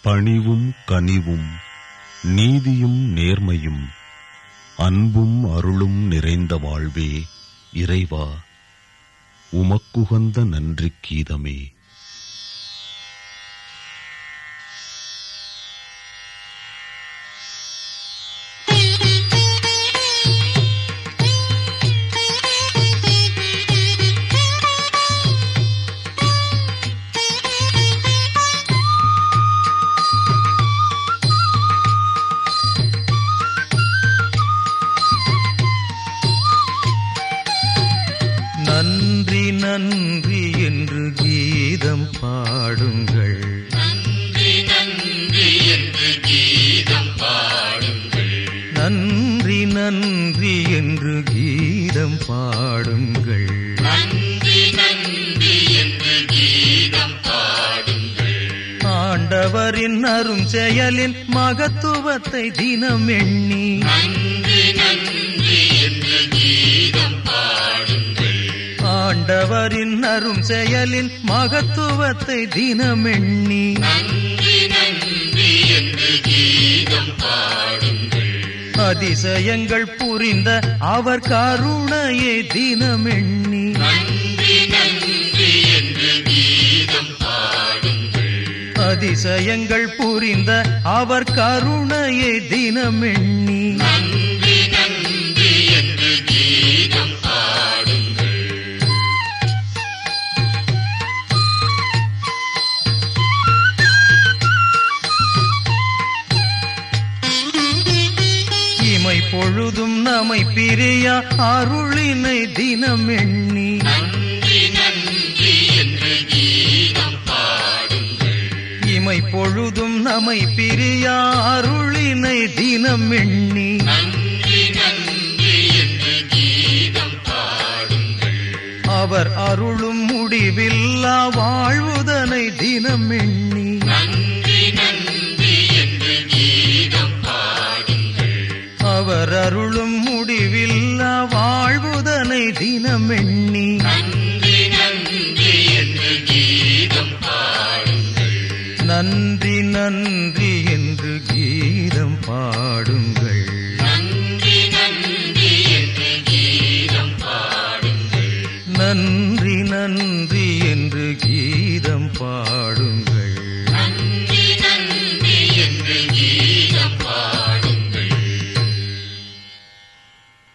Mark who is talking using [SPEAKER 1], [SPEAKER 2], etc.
[SPEAKER 1] பணிவும் கனிவும் நீதியும் நேர்மையும் அன்பும் அருளும் நிறைந்த வாழ்வே இறைவா உமக்குகந்த நன்றிக் கீதமே
[SPEAKER 2] நன்றி நன்றி என்று கீதம் பாடுங்கள் நன்றி நன்றி என்று கீதம் பாடுங்கள் ஆண்டவரின் அரும் செயலின் மகத்துவத்தை தினம் எண்ணி ஆண்டவரின் அரும் செயலின் மகத்துவத்தை தினம் எண்ணி அதிசயங்கள் புரிந்த அவர் கருணையை தினம் எண்ணி அதிசயங்கள் புரிந்த அவர் கருணையை தினம் எண்ணி இமை பொழுதும் நம்மை பிரிய அருளினை தினம் எண்ணி இமை பொழுதும் நம்மை பிரிய அருளினை தினம் எண்ணி அவர் அருளும் முடிவில்லா வாழ்வுதனை தினம் எண்ணி அவர் அருளும் முடிவில்லா வாழ்வுதனை தினம் எண்ணி நன்றி நன்றி என்று கீதம் பாடுங்கள் நன்றி நன்றி என்று கீதம் பாடுங்கள்